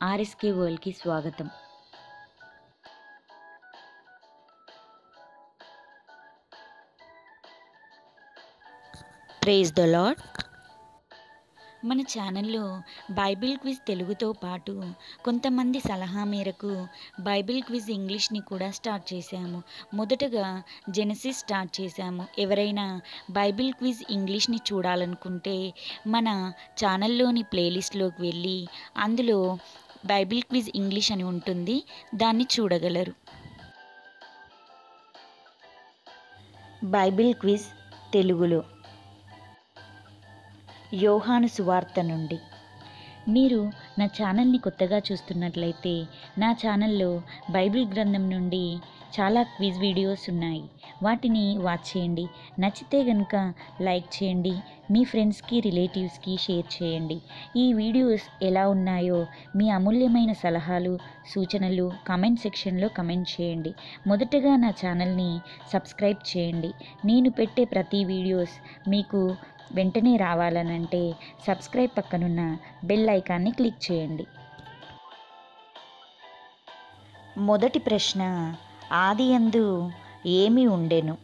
RSK వరల్డ్కి స్వాగతం praise the lord మన ఛానల్లో బైబిల్ క్విజ్ తెలుగుతో పాటు కొంతమంది సలహా మేరకు బైబిల్ క్విజ్ ఇంగ్లీష్ని కూడా స్టార్ట్ చేశాము మొదటగా జెనసిస్ స్టార్ట్ చేశాము ఎవరైనా బైబిల్ క్విజ్ ఇంగ్లీష్ని చూడాలనుకుంటే మన ఛానల్లోని ప్లేలిస్ట్లోకి వెళ్ళి అందులో బైబిల్ క్విజ్ ఇంగ్లీష్ అని ఉంటుంది దాన్ని చూడగలరు బైబిల్ క్విజ్ తెలుగులో యోహాను సువార్త నుండి మీరు నా ఛానల్ని కొత్తగా చూస్తున్నట్లయితే నా ఛానల్లో బైబిల్ గ్రంథం నుండి చాలా క్విజ్ వీడియోస్ ఉన్నాయి వాటిని వాచ్ చేయండి నచ్చితే కనుక లైక్ చేయండి మీ ఫ్రెండ్స్కి రిలేటివ్స్కి షేర్ చేయండి ఈ వీడియోస్ ఎలా ఉన్నాయో మీ అమూల్యమైన సలహాలు సూచనలు కమెంట్ సెక్షన్లో కమెంట్ చేయండి మొదటగా నా ఛానల్ని సబ్స్క్రైబ్ చేయండి నేను పెట్టే ప్రతి వీడియోస్ మీకు వెంటనే రావాలనంటే సబ్స్క్రైబ్ పక్కనున్న బెల్ ఐకాన్ని క్లిక్ చేయండి మొదటి ప్రశ్న ఆది యందు ఏమి ఉండెను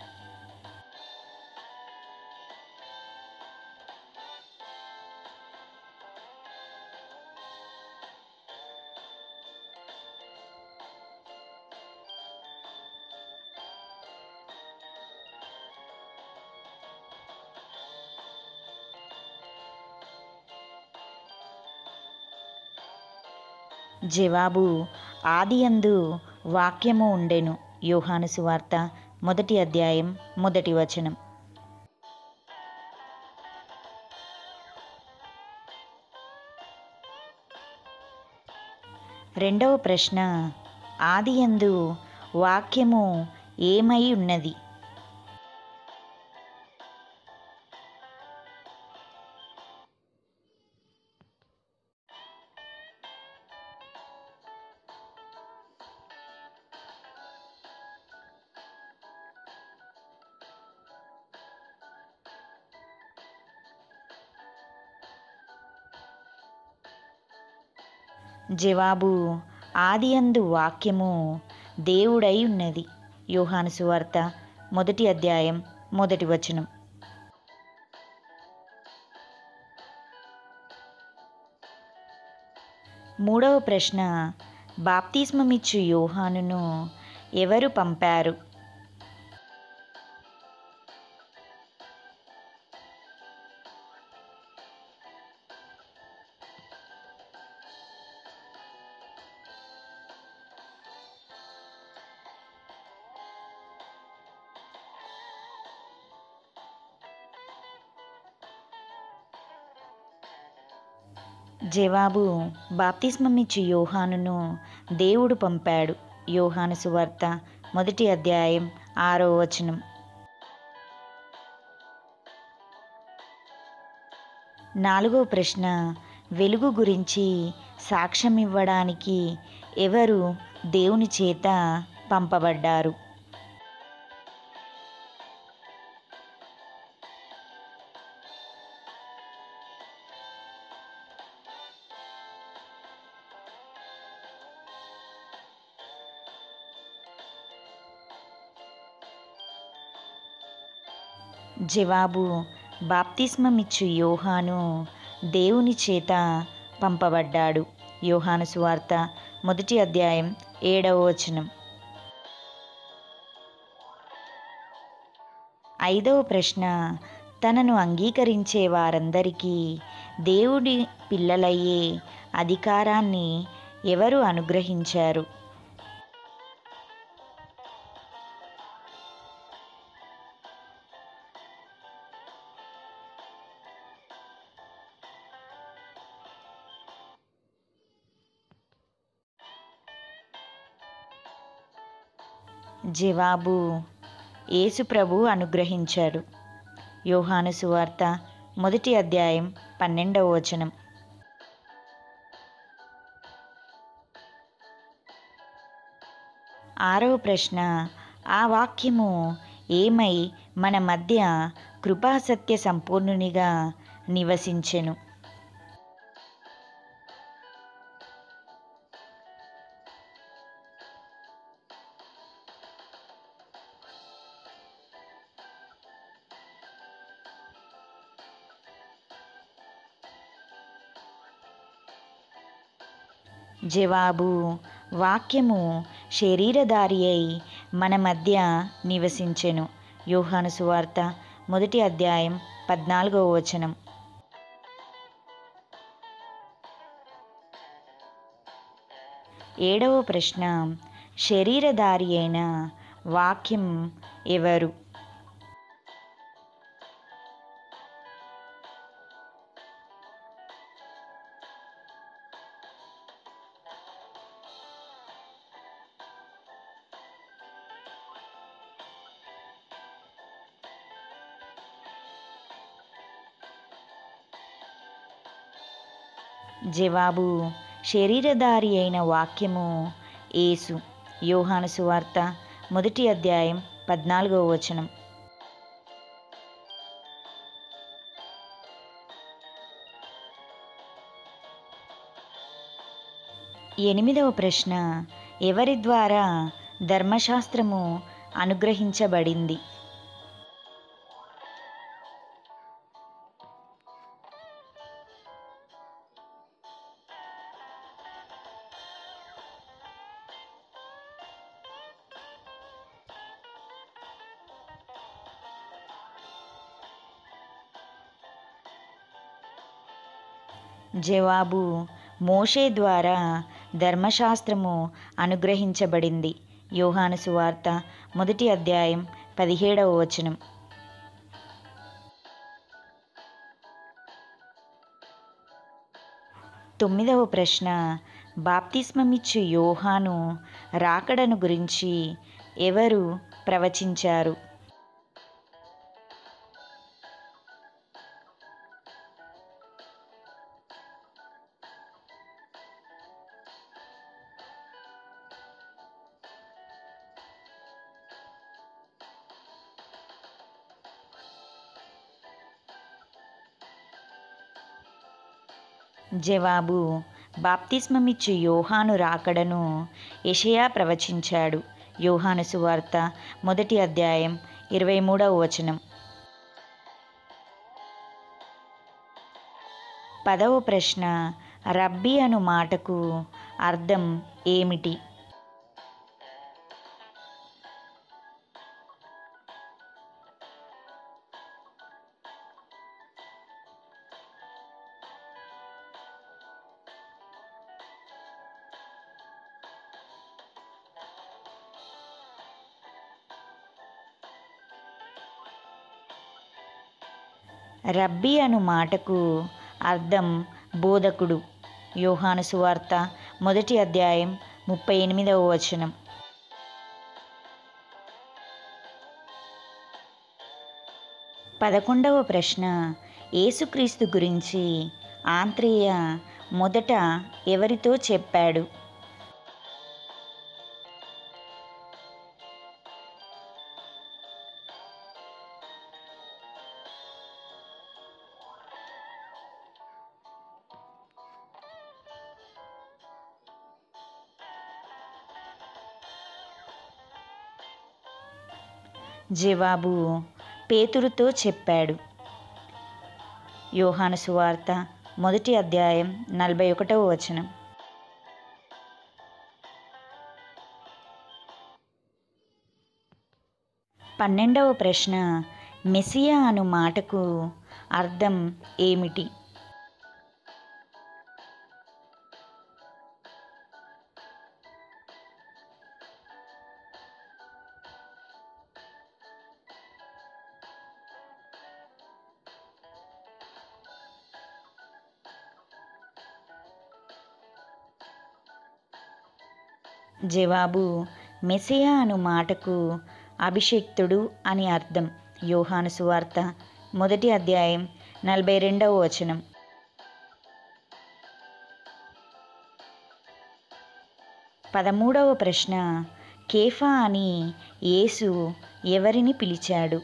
జవాబు ఆదియందు వాక్యము ఉండెను యోహాను సువార్త మొదటి అధ్యాయం మొదటి వచనం రెండవ ప్రశ్న ఆదియందు వాక్యము ఏమై ఉన్నది జవాబు ఆదియందు వాక్యము దేవుడై ఉన్నది యోహాను సువార్త మొదటి అధ్యాయం మొదటి వచనం మూడవ ప్రశ్న బాప్తిస్మమిచ్చు యోహానును ఎవరు పంపారు జవాబు బాప్తిస్మమిచ్చు యోహానును దేవుడు పంపాడు యోహాను సువార్త మొదటి అధ్యాయం ఆరో వచనం నాలుగో ప్రశ్న వెలుగు గురించి సాక్ష్యం ఇవ్వడానికి ఎవరు దేవుని చేత పంపబడ్డారు జవాబు బాప్తిస్మమిచ్చు యోహాను దేవుని చేత పంపబడ్డాడు యోహాను సువార్త మొదటి అధ్యాయం ఏడవ వచనం ఐదవ ప్రశ్న తనను అంగీకరించే వారందరికీ దేవుడి పిల్లలయ్యే అధికారాన్ని ఎవరు అనుగ్రహించారు జవాబు యేసు ప్రభు అనుగ్రహించాడు యోహాను సువార్త మొదటి అధ్యాయం పన్నెండవ వచనం ఆరవ ప్రశ్న ఆ వాక్యము ఏమై మన మధ్య కృపాసత్య సంపూర్ణునిగా నివసించెను జవాబు వాక్యము శరీరధారి అయి మన మధ్య నివసించెను యోహాను సువార్త మొదటి అధ్యాయం పద్నాలుగవ వచనం ఏడవ ప్రశ్న శరీరధారి అయిన వాక్యం ఎవరు జవాబు శరీరధారి అయిన వాక్యము యేసు యోహాను సువార్త మొదటి అధ్యాయం పద్నాలుగవ వచనం ఎనిమిదవ ప్రశ్న ఎవరి ద్వారా ధర్మశాస్త్రము అనుగ్రహించబడింది జవాబు మోషే ద్వారా ధర్మశాస్త్రము అనుగ్రహించబడింది యోహాను సువార్త మొదటి అధ్యాయం పదిహేడవ వచనం తొమ్మిదవ ప్రశ్న బాప్తిస్మమిచ్చు యోహాను రాకడను గురించి ఎవరు ప్రవచించారు జవాబు బాప్తిస్మమిచ్చు యోహాను రాకడను యెషయా ప్రవచించాడు యోహాను సువార్త మొదటి అధ్యాయం ఇరవై మూడవ వచనం పదవ ప్రశ్న రబ్బీ అను మాటకు అర్థం ఏమిటి రబ్బీ అను మాటకు అర్థం బోధకుడు యోహాను సువార్త మొదటి అధ్యాయం ముప్పై ఎనిమిదవ వచనం పదకొండవ ప్రశ్న యేసుక్రీస్తు గురించి ఆంత్రేయ మొదట ఎవరితో చెప్పాడు జవాబు పేతురుతో చెప్పాడు యోహాను సువార్త మొదటి అధ్యాయం నలభై ఒకటవ వచనం పన్నెండవ ప్రశ్న మెస్సియా అను మాటకు అర్థం ఏమిటి జవాబు మెసియా అను మాటకు అభిషిక్తుడు అని అర్థం యోహాను సువార్త మొదటి అధ్యాయం నలభై రెండవ వచనం పదమూడవ ప్రశ్న కేఫా అని యేసు ఎవరిని పిలిచాడు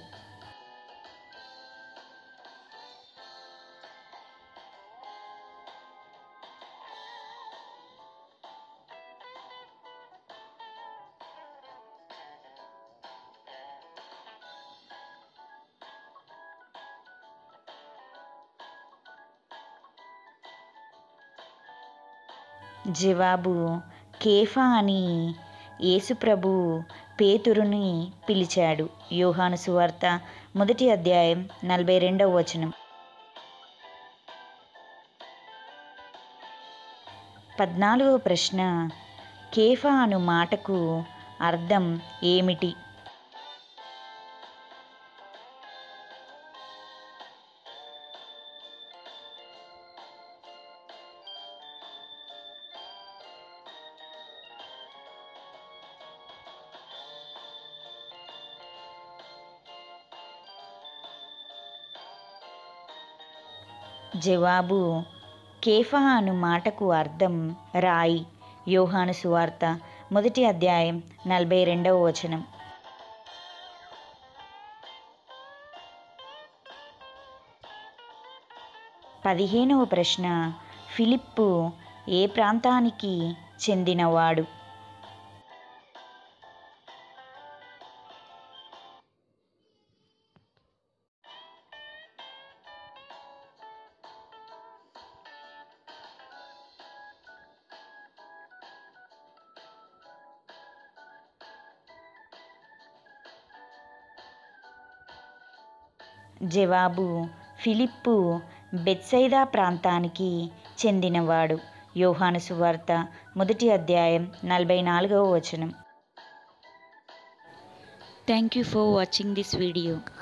జవాబు కేఫా అని యేసుప్రభు పేతురుని పిలిచాడు యోహాను సువార్త మొదటి అధ్యాయం నలభై రెండవ వచనం పద్నాలుగవ ప్రశ్న కేఫా అను మాటకు అర్థం ఏమిటి జవాబు కేఫా అను మాటకు అర్థం రాయి యోహాను సువార్త మొదటి అధ్యాయం నలభై రెండవ వచనం పదిహేనవ ప్రశ్న ఫిలిప్పు ఏ ప్రాంతానికి చెందినవాడు జవాబు ఫిలిప్పు బెత్సైదా ప్రాంతానికి చెందినవాడు యోహాను సువార్త మొదటి అధ్యాయం నలభై నాలుగవ వచనం thank you for watching this video